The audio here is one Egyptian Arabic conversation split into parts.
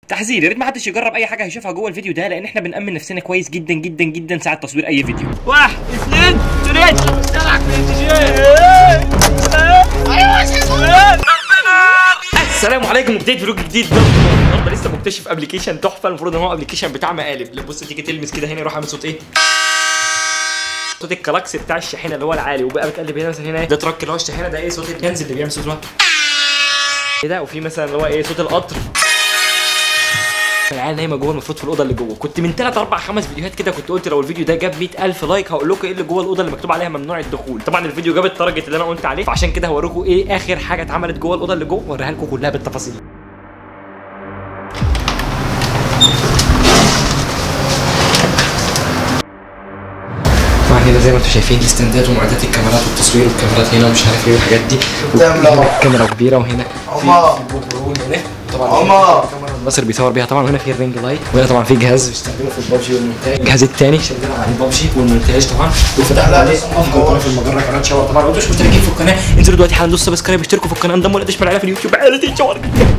تحذير يا ريت ما حدش يجرب اي حاجه هيشوفها جوه الفيديو ده لان احنا بنامن نفسنا كويس جدا جدا جدا ساعه تصوير اي فيديو واحد اثنين ثلاثة سلعك من السلام عليكم وبدايه فلوج جديد النهارده لسه مكتشف ابلكيشن تحفه المفروض ان هو ابلكيشن بتاع مقالب بص تيجي تلمس كده هنا يروح عامل صوت ايه صوت الكلاكس بتاع الشاحنه اللي هو العالي وبقى بتقلب هنا مثلا هنا ايه ده تراك اللي هو الشاحنه ده ايه صوت الكنز اللي بيعمل صوت اللي هو ايه ده وفي مثلا اللي هو ايه صوت القطر العيال نايمه جوه المفروض في الاوضه اللي جوه كنت من 3 4 5 فيديوهات كده كنت قلت لو الفيديو ده جاب 100000 لايك هقول لكم ايه اللي جوه الاوضه اللي مكتوب عليها ممنوع الدخول طبعا الفيديو جاب التارجت اللي انا قلت عليه فعشان كده هوريكم ايه اخر حاجه اتعملت جوه الاوضه اللي جوه واوريها لكم كلها بالتفاصيل طبعا هنا زي ما انتم شايفين الاستندات ومعدات الكاميرات والتصوير والكاميرات هنا ومش عارف ايه والحاجات دي وهنا كاميرا كبيره وهنا في عمر. بوبرون هنا طبعا عمر. كاميرا الناصر بيصور بيها طبعا وهنا في الرينج لايت وهنا طبعا في جهاز بيستخدمه في الببجي والمونتاج الجهاز الثاني شغال على الببجي والمونتاج طبعا وفتحنا لا، عليه بس ما افضل قناه في المجره قناه شاور طبعا لو انتوا مش مشتركين في القناه انزلوا دلوقتي حالا دوسوا سبسكرايب اشتركوا في القناه انضموا لقداش معانا في اليوتيوب عائله شاور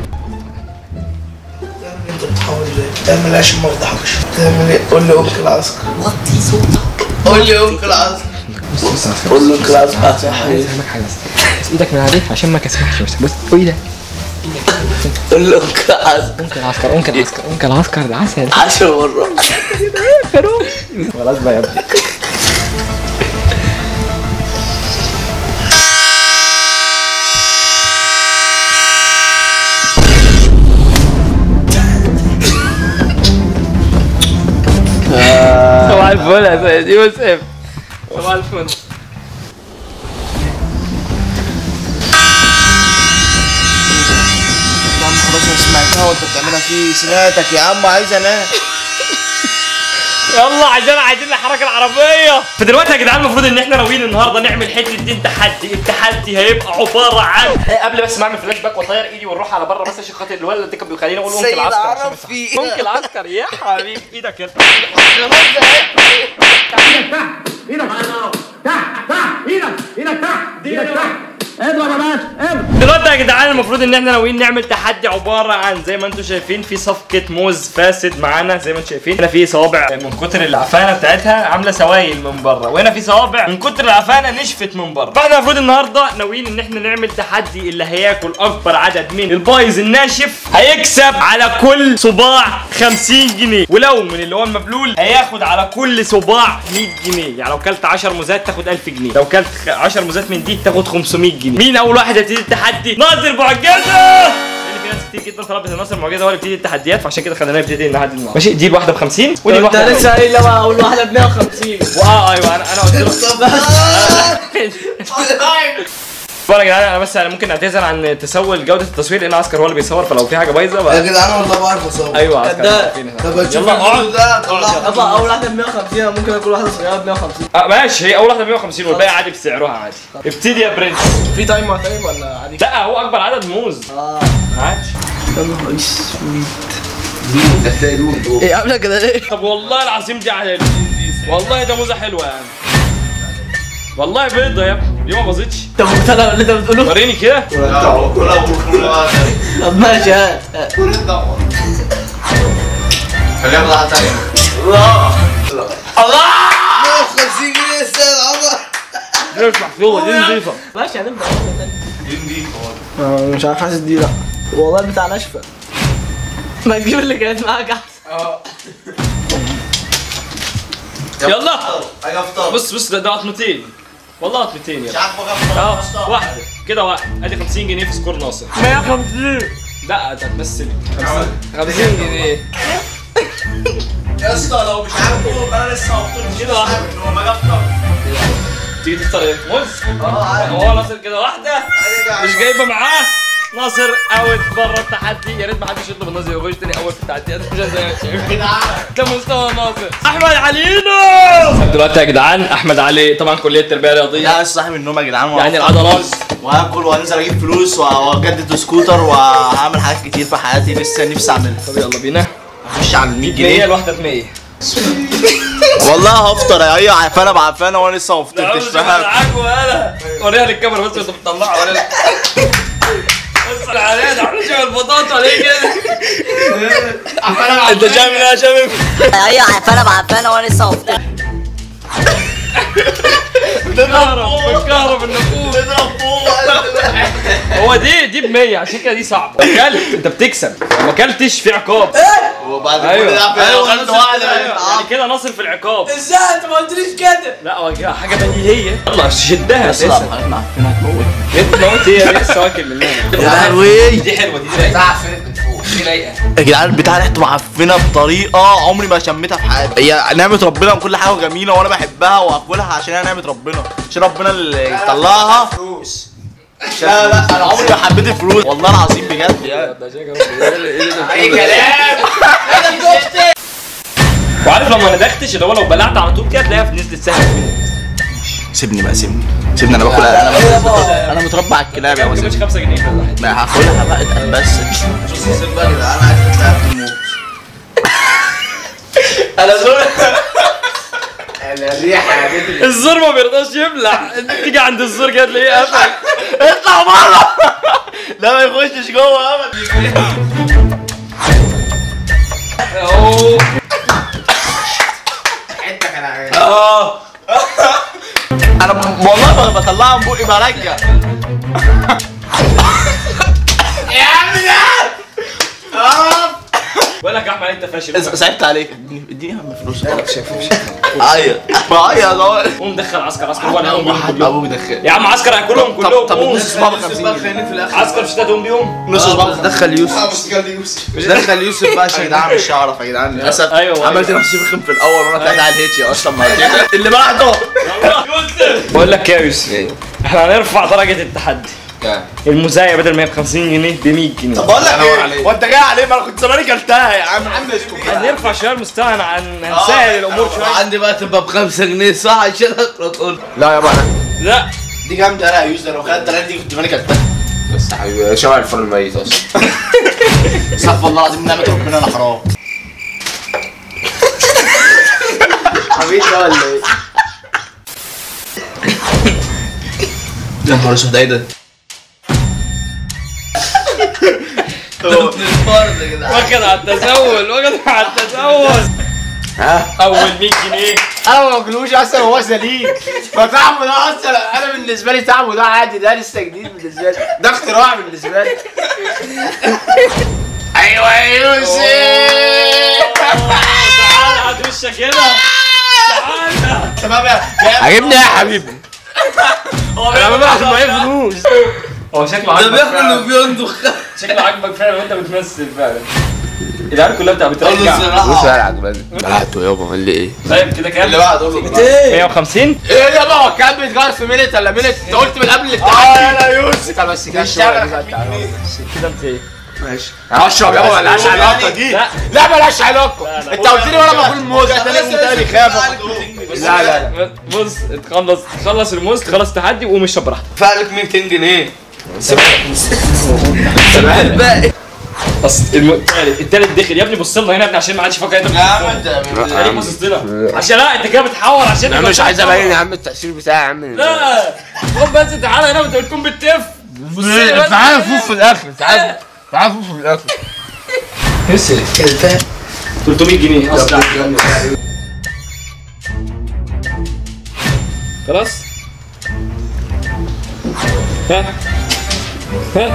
انت بتحاول ليه؟ تعمل ايش ما فضحكش تعمل ايه؟ قول لي انكل عسكر وطي صوتك قول لي انكل عسكر بص بص بص قول له انكل عسكر عايز افهمك حاجه بس بس ايدك من عليه عشان ما كسمحش بس بص ايدك قول له انكل عسكر انكل عسكر انكل عسكر انكل عسكر ده عسل عشر مرات خلاص بقى يا ابني صباح الفل يا سيد يوسف صباح الفل يا عم خلاص انا سمعتها وانت بتعملها في سمعتك يا عم عايز انام يلا عشان عايزين نحرك العربية فدلوقتي يا جدعان المفروض ان احنا ناويين النهارده نعمل حته دين تحدي التحدي هيبقى عباره عن قبل بس ما اعمل فلاش باك واطير ايدي ونروح على بره بس عشان خاطر الولد ده كان بيخليني اقول ممكن سيد العسكر عشان عرب بس- في ممكن العسكر يا حبيبي ايدك يا دلوقتي يا جدعان المفروض ان احنا ناويين نعمل تحدي عباره عن زي ما انتم شايفين في صفقه موز فاسد معانا زي ما انتم شايفين هنا في صوابع من كتر العفانه بتاعتها عامله سوائل من بره وهنا في صوابع من كتر العفانه نشفت من بره فاحنا المفروض النهارده ناويين ان احنا نعمل تحدي اللي هياكل اكبر عدد من البايظ الناشف هيكسب على كل صباع 50 جنيه ولو من اللي هو المبلول هياخد على كل صباع 100 جنيه يعني لو كلت 10 موزات تاخد 1000 جنيه لو كلت 10 موزات من دي تاخد 500 جنيه مين اول واحد هيبتدي التحدي ناصر معجزه لان في ناس كتير جدا طلبت الناصر معجزه هو اللي يبتدي التحديات فعشان كده خليناه يبتدي النهارده ماشي دي الواحده ب 50 ودي انت الواحده لسه قايل لما اول واحدة ب 150 اه ايوه انا انا قلت له بقول يا جدعان انا بس انا ممكن اعتذر عن تسول جوده التصوير لان عسكر هو اللي بيصور فلو في حاجه بايظه يا بقى جدعان والله بعرف اصور ايوه عسكر كداب. عارفين. طب تشوف يلا اقعد الفيديو ده طلعه يلا اول واحدة ب 150 انا ممكن اكل واحدة صغيرة ب 150 آه ماشي هي اول واحده ب 150 والباقي عادي بسعرها عادي ابتدي يا برنس في تايمر طيب ولا عادي؟ لا هو اكبر عدد موز اه عادي يا نهار اسود هتلاقي دول دول ايه عاملة كده ليه؟ طب والله العظيم دي عدد والله ده موزه حلوه يعني والله بيضه يا ابني دي ما باظتش انت مقتنع باللي انت بتقوله؟ وريني كده طب ماشي هات هات. خليها بضاعة تانية الله 150 جنيه استاذ عمر دي مش محسوبه دي نظيفه ماشي هنبدأ واحدة تانية آه، مش عارف حاسس دي لا والله بتاع ناشفة ما تجيب اللي كانت معاك احسن يلا اجي افطر بص بص ده ده قطمتين والله قطمتين مش يا عارف اجي اه افطر واحده كده واحد ادي 50 جنيه في سكور ناصر 150 لا ده هتمثل 50 جنيه يا اسطى لو مش عارف تقول انا لسه هفطر مش كده واحدة. عارف ان هو ما اجي افطر تيجي تفطر ايه موز اه عارف هو ناصر كده واحده مش جايبه معاه ناصر اوت بره التحدي يا ريت ما حدش يطلب الناصر يخش تاني اول في التحديات مش زي ما شايفين ده مستوى ناصر احمد علينا دلوقتي يا جدعان احمد علي طبعا كليه التربيه الرياضيه لا لسه صاحي من النوم يا جدعان يعني العضلات وهاكل وهنزل اجيب فلوس واجدد سكوتر وهعمل حاجات كتير في حياتي لسه نفسي اعملها طب يلا بينا اخش على ال 100 100 جنيه الواحده ب 100 والله هفطر يا ايوه عفانه بعفانه وانا لسه ما فطرتش فاهم معاك ولا وريها للكاميرا بس انت بتطلعها ولا لا بص بص عليها ده عامل شبه البطاطا ليه كده انت شايف انها شبه ايوه عفانه بعفانه وانا لسه مفتاح بالكهرب بالكهرب النفوخ هو دي دي ب 100 عشان كده دي صعبه اكلت انت بتكسب لو ما اكلتش في عقاب وبعد أيوة. كل ده عارف أيوة، لو خدت واحده يعني كده ناصر في العقاب ازاي انت ما قلتليش كده لا هو حاجه بديهيه يلا شدها بس لا اساسا حضرتك معفنه هتموت انت موت هي لسه واكل منها يا لهوي دي حلوه دي رايقه تعفنت من فوق دي رايقه يا جدعان البتاع ريحته معفنه بطريقه عمري ما شميتها في حياتي هي نعمه ربنا وكل حاجه جميله وانا بحبها واكلها عشان هي نعمه ربنا عشان ربنا اللي يطلعها فلوس لا لا انا عمري ما حبيت الفلوس والله العظيم بجد يعني اي كلام وعارف لما ندختش اللي هو لو بلعت على طول كده تلاقيها نزلت سهله سيبني بقى سيبني سيبني انا باكل انا انا متربى على الكلاب يا ما وسيم تجيبش 5 جنيه ولا حاجه ما هاكلها بقى اتقل بس انا زول الريحه يا بنت الزور ما بيرضاش يبلع انت تيجي عند الزور كده تلاقيه قفل اطلع بره لا ما يخشش جوه ابدا اوه حته كان عامل اه انا ب- والله ب- بطلعها من بقي برجع يا عم ده بقول لك يا احمد انت فاشل صعبت عليك اديني اديني يا عم فلوس عيط بعيط اهو قوم دخل عسكر عسكر ولا هيقوم بيهم كلهم ابوك دخل يا عم عسكر هياكلهم طب كلهم طب قوم. نص صباع ب 50 جنيه في الاخر عسكر مش هتقوم بيهم نص صباع دخل يوسف بس قال لي يوسف دخل يوسف بقى يا جدعان مش هعرف يا جدعان للاسف أيوة، عملت أيوة. نفسي رخم في الاول وانا طلعت على الهيتشي اصلا ما اللي بعده بقول لك يا يوسف احنا هنرفع درجة التحدي المزايا بدل ما هي ب 50 جنيه ب 100 جنيه بقول لك ايه وانت جاي عليه ما انا كنت زماني كلتها يا عم عم هنرفع شويه المستوى هن- هن- هنسهل الامور شويه عندي بقى تبقى بخمسة جنيه صح عشان اقرا تقول لا يا بقى لا دي جامده لا يا يوسف لو خدت الثلاثه دي كنت زماني كلتها بس حبيبي شبه الفرن الميت اصلا استغفر الله العظيم نعمه ربنا انا حرام حبيبي ولا ايه؟ يا نهار اسود ايه ده؟ الفرد يا جدعان واخد على التسول واخد على التسول ها اول 100 جنيه انا ما باكلوش اصلا هو سليم فطعمه ده اصلا انا بالنسبه لي طعمه ده عادي ده لسه جديد بالنسبه لي ده اختراع بالنسبه لي ايوه يا يوسف تعال هات وشك هنا تعال تمام يا عجبني يا حبيبي انا ما باخد معايا فلوس هو شكله عاجبك بياكل فعلا. وبيندخ شكله عاجبك فعلا وانت بتمثل فعلا العيال كلها بتاع قول بترجع له بص الصراحه بقى عجباني بلعته يابا قال لي ايه طيب كده كام؟ اللي بعده قول له 150 ايه يابا هو الكلام بيتغير في مينت ولا مينت انت قلت من قبل اه الامتحان يا يوسف بس كده شويه دي بقى تعالى. كده انت ايه؟ ماشي اشرب يابا ملهاش علاقه دي لا لا ملهاش علاقه انت قلت لي وانا باكل موز ده لازم تاني خاف لا لا لا بص تخلص تخلص الموز تخلص تحدي وقوم اشرب براحتك فعلك 200 جنيه الباقي اصل الم- التالت التالت دخل يا ابني بص لنا هنا يا ابني عشان ما حدش يفكر انت يا عم انت ليه باصص لنا عشان لا انت كده بتحور عشان انا مش عايز ابين يا عم التاثير بتاعي يا عم لا خد بس تعالى هنا وانت بتكون بتف بص لي بس. تعالى فوق في الاخر تعالى تعالى فوق في الاخر كلتها 300 جنيه اصلا خلاص ها ها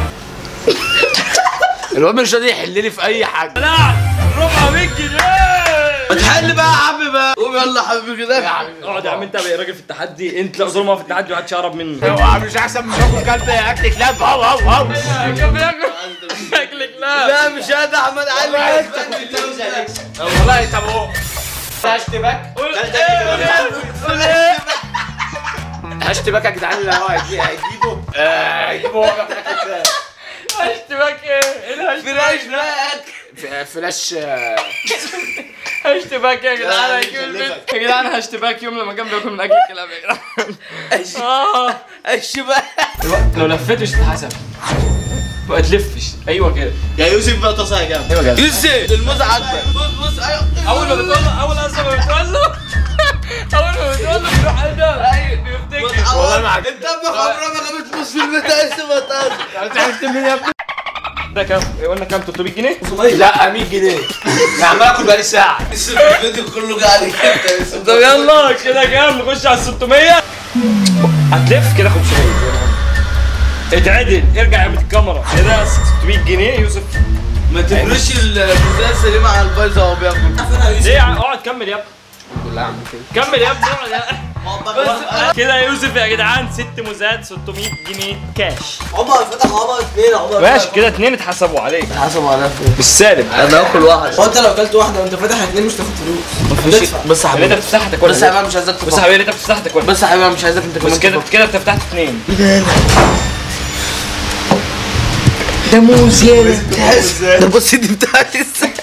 الواد مش راضي يحل لي في اي حاجه لا ربع 100 جنيه تحل بقى يا عم بقى قوم يلا حبيبي كده اقعد يا عم انت بقى راجل في التحدي انت لا ظلمه في التحدي ومحدش يعرف منه اوعى مش احسن من باكل كلب اكل كلاب هو هو هو كان بياكل اكلك لا لا مش هذا احمد علي والله طب هو هاشتباك قول ايه قول ايه هاشتباك يا جدعان اللي هو هيجي- هيجيبه آه، هيجيبه هو بياكل أكل كلاب. هاشتباك ايه ايه الهاشتباك ف- فلاش آه، هاشتباك يا جدعان هيجيب البيت يا جدعان هاشتباك يوم لما كان بياكل من اكل الكلاب يا جدعان اه الشباب لو لفيت مش هتتحسب ما تلفش ايوه كده يا يوسف بقى تصحى يا جنب يوسف الموز عاجبك بص بص ايوه اول ما بتقول له اول اصلا ما بتقول له اول ما بتقول له بيروح قلبه بيفتكر والله ما عجبك انت ابن خمره ما جابت موز في البيت لسه ما تقص عرفت منين يا ابني ده كام قلنا كام 300 جنيه لا 100 جنيه انا عمال اكل بقالي ساعه الفيديو كله قاعد يكتب طب يلا كده كام نخش على 600 هتلف كده 500 اتعدل ارجع يا الكاميرا كده 600 جنيه يوسف ما تفرش الميزان سليمة على البايظة وهو بياكل ليه يا عم؟ اقعد كمل يا ابني كمل يا ابني اقعد يا- كده يا يوسف يا جدعان ست موزات 600 جنيه كاش عمر فتح عمر اثنين عمر ماشي كده اتنين اتحسبوا عليك حسب على فين بالسالب انا اكل واحد هو انت لو اكلت واحده وانت فاتح اثنين مش تاخد فلوس هتدفع. بس يا اللي انت حبيبي بتفتحها تاكلها بس يا حبيبي مش عايزك بس يا تفكر حبيبي اللي انت بتفتحها تاكلها بس يا حبيبي مش عايزك انت بس كمان كده تفكر. كده انت فتحت اتنين ده بص دي بتاعتي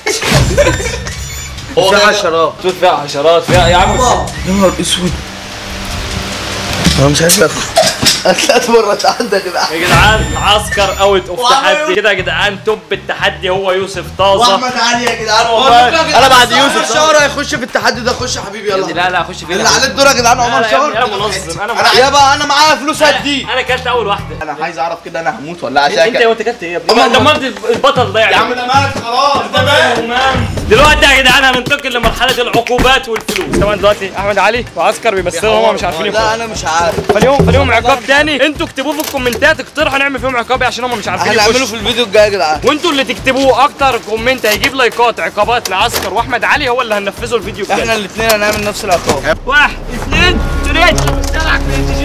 هو فيها حشرات توت فيها حشرات فيها يا عم يا نهار اسود انا مش عايز اكل ثلاث مرات عندك يا يا جدعان عسكر اوت اوف تحدي كده يا جدعان توب التحدي هو يوسف طازه علي يا جدعان والله. انا بعد يوسف شاور هيخش في التحدي ده خش يا حبيبي يلا لا لا خش فيه اللي عليه الدور يا جدعان عمر انا شاور انا منظم انا انا يابا انا معايا فلوس هدي انا اكلت اول واحده انا عايز اعرف كده انا هموت ولا عشان انت وانت اكلت ايه يا ابني؟ انت دمرت البطل ده يعني ده مالك خلاص تمام دلوقتي يا جدعان هننتقل لمرحله العقوبات والفلوس طبعا دلوقتي احمد علي وعسكر بيمثلوا هم مش عارفين لا يخرجوا انا مش عارف فاليوم فاليوم عقاب تاني انتوا اكتبوه في الكومنتات اقترحوا نعمل فيهم عقاب إيه عشان هم مش عارفين هنعمله يخشوا في الفيديو الجاي يا جدعان وانتوا اللي تكتبوه اكتر كومنت هيجيب لايكات عقابات لعسكر واحمد علي هو اللي هننفذه الفيديو احنا الجاي الاثنين هنعمل نفس العقاب واحد اثنين ثلاثة مستلعب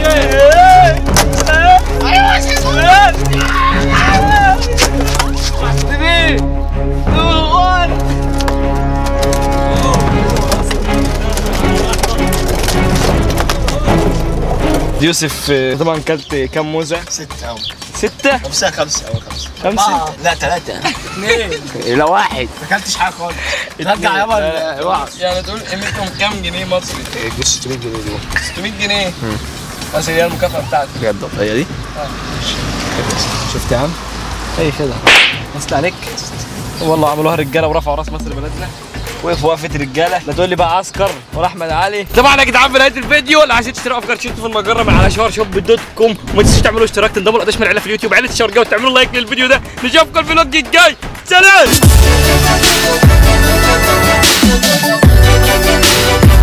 يوسف طبعا كلت كام موزة؟ ستة أو ستة؟ خمسة خمسة أو خمسة خمسة؟ لا ثلاثة لا واحد ما أكلتش حاجة خالص رجع يابا يعني تقول قيمتهم كام جنيه مصري؟ جوز 600 جنيه دي 600 جنيه بس هي المكافأة بتاعتي بجد هي دي شفت يا عم؟ اي خدعة مست عليك والله عملوها رجالة ورفعوا راس مصر بلدنا وقف وقفة رجالة لا تقول لي بقى عسكر ولا احمد علي طبعا يا جدعان في نهاية الفيديو اللي عايزين تشتروا افكار شيتو في المجرة من على شهر شوب دوت كوم وما تنسوش تعملوا اشتراك تنضموا لقداش من العيلة في اليوتيوب عيلة الشرقاء وتعملوا لايك للفيديو ده نشوفكم الفلوج الجاي سلام